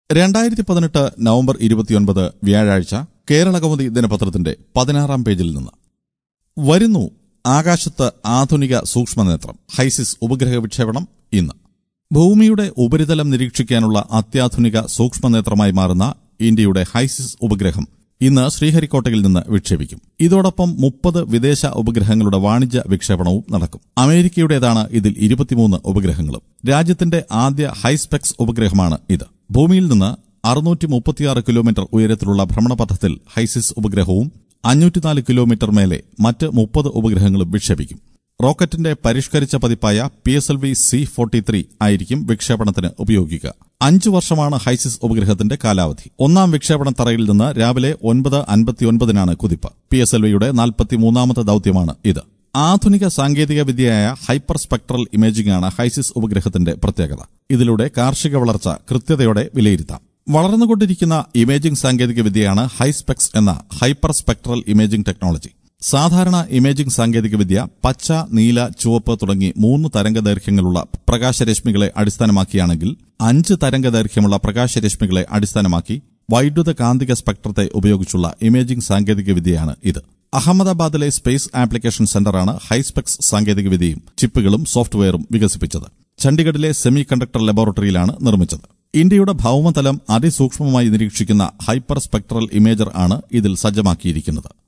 രണ്ടായിരത്തി പതിനെട്ട് നവംബർ ഇരുപത്തിയൊൻപത് വ്യാഴാഴ്ച കേരള കൗമുദി ദിനപത്രത്തിന്റെ പതിനാറാം പേജിൽ നിന്ന് വരുന്നു ആകാശത്ത് ആധുനിക സൂക്ഷ്മനേത്രം ഹൈസിസ് ഉപഗ്രഹ വിക്ഷേപണം ഇന്ന് ഭൂമിയുടെ ഉപരിതലം നിരീക്ഷിക്കാനുള്ള അത്യാധുനിക സൂക്ഷ്മനേത്രമായി മാറുന്ന ഇന്ത്യയുടെ ഹൈസിസ് ഉപഗ്രഹം ഇന്ന് ശ്രീഹരിക്കോട്ടയിൽ നിന്ന് വിക്ഷേപിക്കും ഇതോടൊപ്പം മുപ്പത് വിദേശ ഉപഗ്രഹങ്ങളുടെ വാണിജ്യ വിക്ഷേപണവും നടക്കും അമേരിക്കയുടേതാണ് ഇതിൽ ഇരുപത്തിമൂന്ന് ഉപഗ്രഹങ്ങളും രാജ്യത്തിന്റെ ആദ്യ ഹൈസ്പെക്സ് ഉപഗ്രഹമാണ് ഇത് ഭൂമിയിൽ നിന്ന് അറുന്നൂറ്റി മുപ്പത്തിയാറ് കിലോമീറ്റർ ഉയരത്തിലുള്ള ഭ്രമണപഥത്തിൽ ഹൈസിസ് ഉപഗ്രഹവും അഞ്ഞൂറ്റിനാല് കിലോമീറ്റർ മേലെ മറ്റ് മുപ്പത് ഉപഗ്രഹങ്ങളും വിക്ഷേപിക്കും റോക്കറ്റിന്റെ പരിഷ്കരിച്ച പതിപ്പായ P S L V C forty three ആയിരിക്കും വിക്ഷേപണത്തിന് ഉപയോഗിക്കുക അഞ്ചു വർഷമാണ് ഹൈസിസ് ഉപഗ്രഹത്തിന്റെ കാലാവധി ഒന്നാം വിക്ഷേപണ തറയിൽ നിന്ന് രാവിലെ ഒൻപത് അൻപത്തിയൊൻപതിനാണ് കുതിപ്പ് പി എസ് എൽ വിയുടെ നാൽപ്പത്തിമൂന്നാമത്തെ ദൌത്യമാണ് ഇത് ആധുനിക സാങ്കേതിക വിദ്യയായ ഹൈപ്പർ സ്പെക്ട്രൽ ഇമേജിംഗ് ആണ് ഹൈസിസ് ഉപഗ്രഹത്തിന്റെ പ്രത്യേകത ഇതിലൂടെ കാർഷിക വളർച്ച കൃത്യതയോടെ വിലയിരുത്താം വളർന്നുകൊണ്ടിരിക്കുന്ന ഇമേജിംഗ് സാങ്കേതിക വിദ്യയാണ് ഹൈസ്പെക്സ് എന്ന ഹൈപ്പർ സ്പെക്ട്രൽ ഇമേജിംഗ് ടെക്നോളജി സാധാരണ ഇമേജിംഗ് സാങ്കേതികവിദ്യ പച്ച നീല ചുവപ്പ് തുടങ്ങി മൂന്ന് തരംഗദൈർഘ്യങ്ങളുള്ള പ്രകാശരശ്മികളെ അടിസ്ഥാനമാക്കിയാണെങ്കിൽ അഞ്ച് തരംഗദൈർഘ്യമുള്ള പ്രകാശരശ്മികളെ അടിസ്ഥാനമാക്കി വൈദ്യുത കാന്തിക സ്പെക്ട്രത്തെ ഉപയോഗിച്ചുള്ള ഇമേജിംഗ് സാങ്കേതികവിദ്യയാണ് ഇത് അഹമ്മദാബാദിലെ സ്പേസ് ആപ്ലിക്കേഷൻ സെന്ററാണ് ഹൈസ്പെക്സ് സാങ്കേതികവിദ്യയും ചിപ്പുകളും സോഫ്റ്റ്വെയറും വികസിപ്പിച്ചത് ചണ്ഡിഗഡിലെ സെമി കണ്ടക്ടർ ലബോറട്ടറിയിലാണ് നിർമ്മിച്ചത് ഇന്ത്യയുടെ ഭൌമതലം അതിസൂക്ഷ്മമായി നിരീക്ഷിക്കുന്ന ഹൈപ്പർ സ്പെക്ട്രൽ ഇമേജർ ആണ് ഇതിൽ സജ്ജമാക്കിയിരിക്കുന്നത്